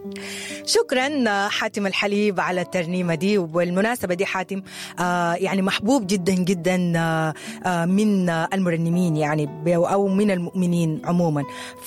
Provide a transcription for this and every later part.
شكرا حاتم الحليب على الترنيمه دي والمناسبه دي حاتم آه يعني محبوب جدا جدا آه آه من المرنمين يعني او من المؤمنين عموما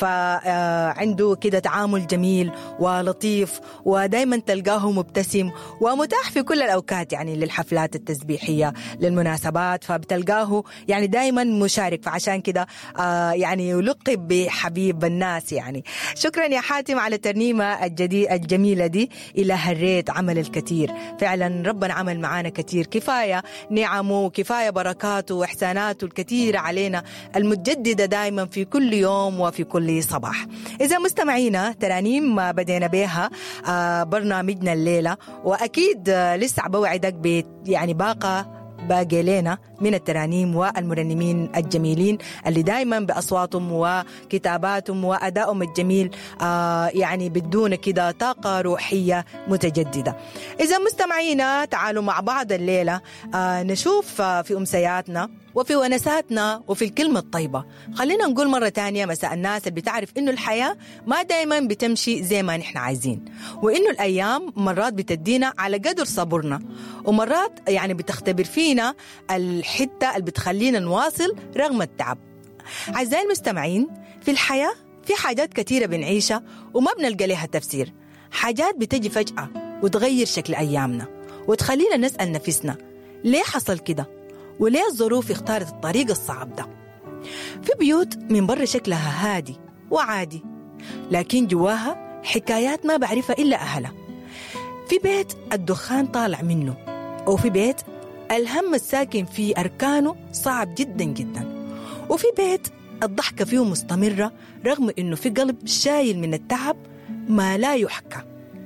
فعنده كده تعامل جميل ولطيف ودائما تلقاه مبتسم ومتاح في كل الاوقات يعني للحفلات التسبيحيه للمناسبات فبتلقاه يعني دائما مشارك فعشان كده آه يعني يلقب بحبيب الناس يعني شكرا يا حاتم على الترنيمه الجديد الجميله دي الى هريت عمل الكثير فعلا ربنا عمل معانا كثير كفايه نعمه وكفايه بركاته واحساناته الكثيره علينا المتجدده دائما في كل يوم وفي كل صباح اذا مستمعينا ترانيم بدينا بها آه برنامجنا الليله واكيد آه لسه بوعدك ب يعني باقه باقي لنا من الترانيم والمرنمين الجميلين اللي دائما باصواتهم وكتاباتهم وادائهم الجميل آه يعني بدون كده طاقه روحيه متجدده. اذا مستمعينا تعالوا مع بعض الليله آه نشوف آه في امسياتنا وفي ونساتنا وفي الكلمة الطيبة خلينا نقول مرة تانية مساء الناس اللي بتعرف إنه الحياة ما دايما بتمشي زي ما نحن عايزين وإنه الأيام مرات بتدينا على قدر صبرنا ومرات يعني بتختبر فينا الحتة اللي بتخلينا نواصل رغم التعب أعزائي المستمعين في الحياة في حاجات كثيرة بنعيشها وما بنلقى لها تفسير حاجات بتجي فجأة وتغير شكل أيامنا وتخلينا نسأل نفسنا ليه حصل كده وليه الظروف اختارت الطريق الصعب ده في بيوت من برا شكلها هادي وعادي لكن جواها حكايات ما بعرفها إلا أهلها في بيت الدخان طالع منه وفي بيت الهم الساكن فيه أركانه صعب جدا جدا وفي بيت الضحكة فيه مستمرة رغم إنه في قلب شايل من التعب ما لا يحكى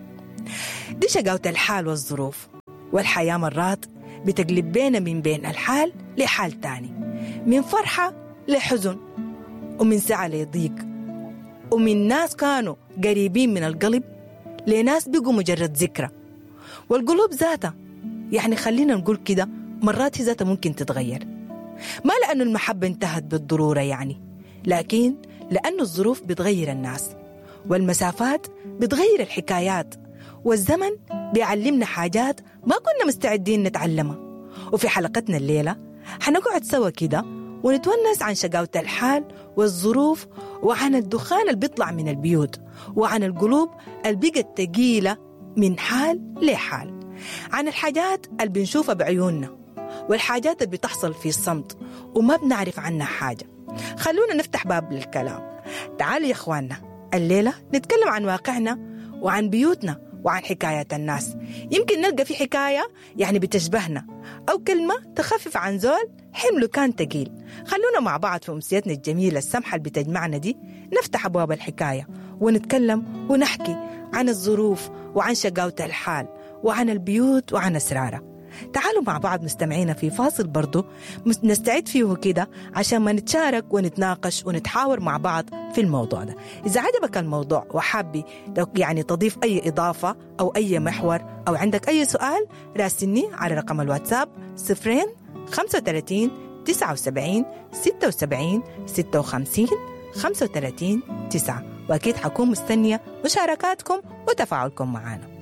دي شقاوة الحال والظروف والحياة مرات بتقلب بينا من بين الحال لحال تاني من فرحة لحزن ومن سعة لضيق ومن ناس كانوا قريبين من القلب لناس بقوا مجرد ذكرى والقلوب ذاتها يعني خلينا نقول كده مرات هي ذاتها ممكن تتغير ما لأنه المحبة انتهت بالضرورة يعني لكن لأنه الظروف بتغير الناس والمسافات بتغير الحكايات والزمن بيعلمنا حاجات ما كنا مستعدين نتعلمها وفي حلقتنا الليلة حنقعد سوا كده ونتونس عن شقاوة الحال والظروف وعن الدخان اللي بيطلع من البيوت وعن القلوب اللي بقت تقيلة من حال لحال عن الحاجات اللي بنشوفها بعيوننا والحاجات اللي بتحصل في الصمت وما بنعرف عنها حاجة خلونا نفتح باب للكلام تعالوا يا إخواننا الليلة نتكلم عن واقعنا وعن بيوتنا وعن حكايات الناس يمكن نلقى في حكاية يعني بتشبهنا أو كلمة تخفف عن زول حمله كان تقيل خلونا مع بعض في أمسيتنا الجميلة السمحة اللي بتجمعنا دي نفتح أبواب الحكاية ونتكلم ونحكي عن الظروف وعن شقاوة الحال وعن البيوت وعن أسرارها تعالوا مع بعض مستمعينا في فاصل برضو نستعد فيه كده عشان ما نتشارك ونتناقش ونتحاور مع بعض في الموضوع ده إذا عجبك الموضوع وحابي يعني تضيف أي إضافة أو أي محور أو عندك أي سؤال راسلني على رقم الواتساب صفرين 35 79 76 56 35 9 وأكيد حكون مستنية مشاركاتكم وتفاعلكم معنا